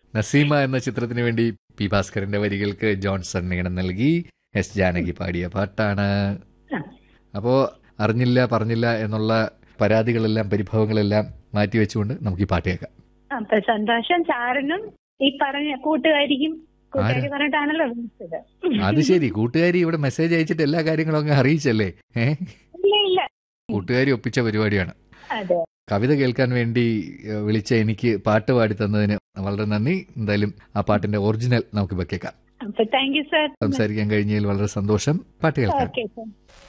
നസീമ എന്ന ചിത്രത്തിന് വേണ്ടി പി ഭാസ്കരന്റെ വരികൾക്ക് ജോൺസൺ ഈണം നൽകി എസ് ജാനകി പാടിയ പാട്ടാണ് ആ. അപ്പോ അറിഞ്ഞില്ല പറഞ്ഞില്ല എന്നുള്ള പരാതികളെല്ലാം പരിഭവങ്ങളെല്ലാം മാറ്റിവെച്ചുകൊണ്ട് നമുക്ക് ഈ പാട്ട് കേൾക്കാം അപ്പൊ സന്തോഷം സാറിനും ഈ പറഞ്ഞ കൂട്ടുകാരിക്കും കൂട്ടുകാരി പറഞ്ഞിട്ടാണല്ലോ വിളിച്ചത് അത് ശരി കൂട്ടുകാരി ഇവിടെ മെസ്സേജ് അയച്ചിട്ട് എല്ലാ കാര്യങ്ങളും അങ്ങ് അറിയിച്ചല്ലേ ഏ ഇല്ല ഇല്ല കൂട്ടുകാരി ഒപ്പിച്ച പരിപാടിയാണ് അതെ കവിത കേൾക്കാൻ വേണ്ടി ഏഹ്, വിളിച്ച എനിക്ക് പാട്ട് പാടി തന്നതിന് വളരെ നന്ദി എന്തായാലും ആ പാട്ടിന്റെ ഒറിജിനൽ നമുക്ക് ഇപ്പൊ കേൾക്കാം അപ്പൊ താങ്ക് യു സാർ സംസാരിക്കാൻ കഴിഞ്ഞതിൽ വളരെ സന്തോഷം പാട്ട് കേൾക്കാം ഓക്കെ സാർ